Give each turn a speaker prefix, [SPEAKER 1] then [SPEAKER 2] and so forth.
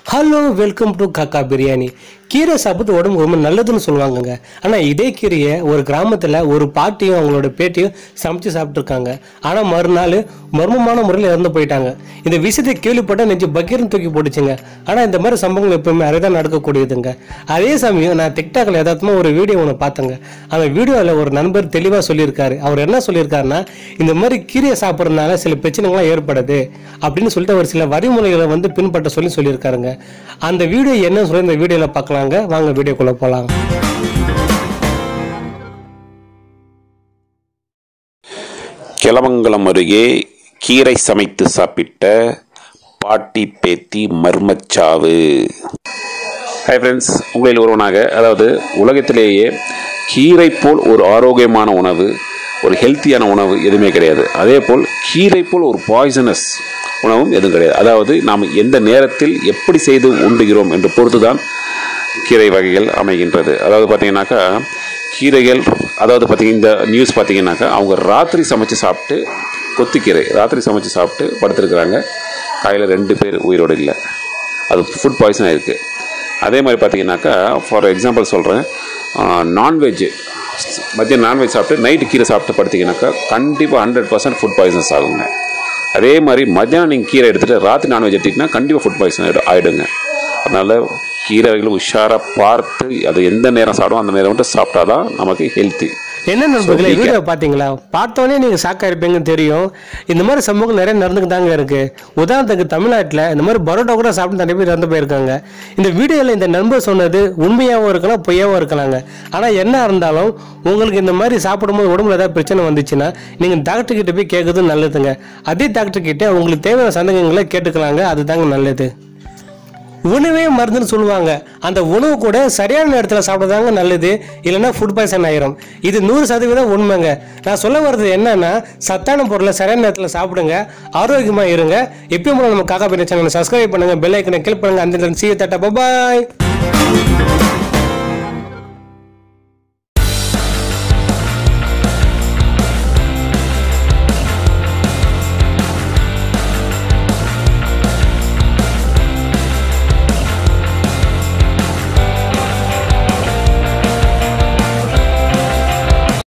[SPEAKER 1] hello welcome to காக்கா பிரியாணி கீரை சாப்பிட்டு உடம்பு ரொம்ப நல்லதுன்னு சொல்லுவாங்கங்க ஆனால் இதே கீரையை ஒரு கிராமத்தில் ஒரு பாட்டியும் அவங்களோட பேட்டியும் சமைச்சு சாப்பிட்ருக்காங்க ஆனால் மறுநாள் மர்மமான முறையில் இறந்து போயிட்டாங்க இந்த விஷயத்தை கேள்விப்பட்ட நெஞ்சு பக்கீர்னு தூக்கி போட்டுச்சுங்க ஆனால் இந்த மாதிரி சம்பவங்கள் எப்பவுமே அரைதான் நடக்கக்கூடியதுங்க அதே சமயம் நான் டிக்டாக்ல யதார்த்தமாக ஒரு வீடியோ ஒன்று பார்த்தேங்க அந்த வீடியோவில் ஒரு நண்பர் தெளிவாக சொல்லியிருக்காரு அவர் என்ன சொல்லியிருக்காருன்னா இந்த மாதிரி கீரையை சாப்பிட்றதுனால சில பிரச்சனைகள்லாம் ஏற்படுது அப்படின்னு சொல்லிட்டு ஒரு சில வழிமுறைகளை வந்து பின்பற்ற சொல்லி சொல்லியிருக்காருங்க அந்த வீடியோ என்ன சொல்லி இந்த வீடியோவில் பார்க்கலாங்க வாங்க வீடியோக்குள்ளே போகலாம்
[SPEAKER 2] கிளமங்கலம் அருகே கீரை சமைத்து சாப்பிட்ட பாட்டி பேத்தி மர்மச்சாவு ஹாய் ஃப்ரெண்ட்ஸ் உங்களில் ஒருவனாக அதாவது உலகத்திலேயே கீரை போல் ஒரு ஆரோக்கியமான உணவு ஒரு ஹெல்த்தியான உணவு எதுவுமே கிடையாது அதே போல் கீரை போல் ஒரு பாய்சனஸ் உணவும் எதுவும் கிடையாது அதாவது நாம் எந்த நேரத்தில் எப்படி செய்து உண்டுகிறோம் என்று பொறுத்து தான் கீரை வகைகள் அமைகின்றது அதாவது பார்த்தீங்கன்னாக்கா கீரைகள் அதாவது பார்த்தீங்க இந்த நியூஸ் பார்த்தீங்கன்னாக்கா அவங்க ராத்திரி சமைச்சு சாப்பிட்டு கொத்துக்கீரை ராத்திரி சமைச்சு சாப்பிட்டு படுத்திருக்கிறாங்க காலையில் ரெண்டு பேர் உயிரோடு இல்லை அது ஃபுட் பாய்சன் ஆயிருக்கு அதே மாதிரி பார்த்தீங்கன்னாக்கா ஃபார் எக்ஸாம்பிள் சொல்கிறேன் நான்வெஜ் மதியம் நான்வெஜ் சாப்பிட்டு நைட்டு கீரை சாப்பிட்டு படுத்தீங்கன்னாக்கா கண்டிப்பாக ஹண்ட்ரட் பர்சன்ட் ஃபுட் பாய்சன்ஸ் ஆகுங்க அதே மாதிரி மத்தியானம் நீங்கள் கீரை எடுத்துகிட்டு ராத்திரி நான்வெஜ் எடுத்திங்கன்னா கண்டிப்பாக ஃபுட் பாய்சன் ஆகிடும் ஆகிடுங்க அதனால் கீரை வகைகளை உஷாராக பார்த்து அது எந்த நேரம் சாப்பிடும் அந்த நேரம் மட்டும் சாப்பிட்டா தான் நமக்கு ஹெல்த்தி
[SPEAKER 1] என்ன நண்பர்களே
[SPEAKER 2] So,
[SPEAKER 1] வீடியோ பார்த்தீங்களா பார்த்தோன்னே நீங்கள் ஷாக்காக இருப்பீங்கன்னு தெரியும் இந்த மாதிரி சம்பவங்கள் நிறைய நடந்துக்கு தாங்க இருக்கு உதாரணத்துக்கு தமிழ்நாட்டில் இந்த மாதிரி பரோட்டா கூட சாப்பிட்டு நிறைய பேர் இறந்து போயிருக்காங்க இந்த வீடியோவில் இந்த நண்பர் சொன்னது உண்மையாகவும் இருக்கலாம் பொய்யாகவும் இருக்கலாங்க ஆனால் என்ன இருந்தாலும் உங்களுக்கு இந்த மாதிரி சாப்பிடும்போது உடம்புல ஏதாவது பிரச்சனை வந்துச்சுன்னா நீங்கள் டாக்டர் கிட்ட போய் கேட்கறது நல்லதுங்க அதே டாக்டர் கிட்ட உங்களுக்கு தேவையான சந்தேகங்களை கேட்டுக்கலாங்க அதுதாங்க நல்லது உணவே மருந்துன்னு சொல்லுவாங்க அந்த உணவு கூட சரியான நேரத்தில் சாப்பிட்றதாங்க நல்லது இல்லைன்னா ஃபுட் பாய்சன் ஆயிரும் இது நூறு சதவீதம் உண்மைங்க நான் சொல்ல வர்றது என்னன்னா சத்தான பொருளை சரியான நேரத்தில் சாப்பிடுங்க ஆரோக்கியமாக இருங்க எப்பயும் போல நம்ம காக்கா பின்ன சேனலை சப்ஸ்கிரைப் பண்ணுங்க பெல் ஐக்கனை கிளிக் பண்ணுங்க அந்த சீ தட்டா பாய்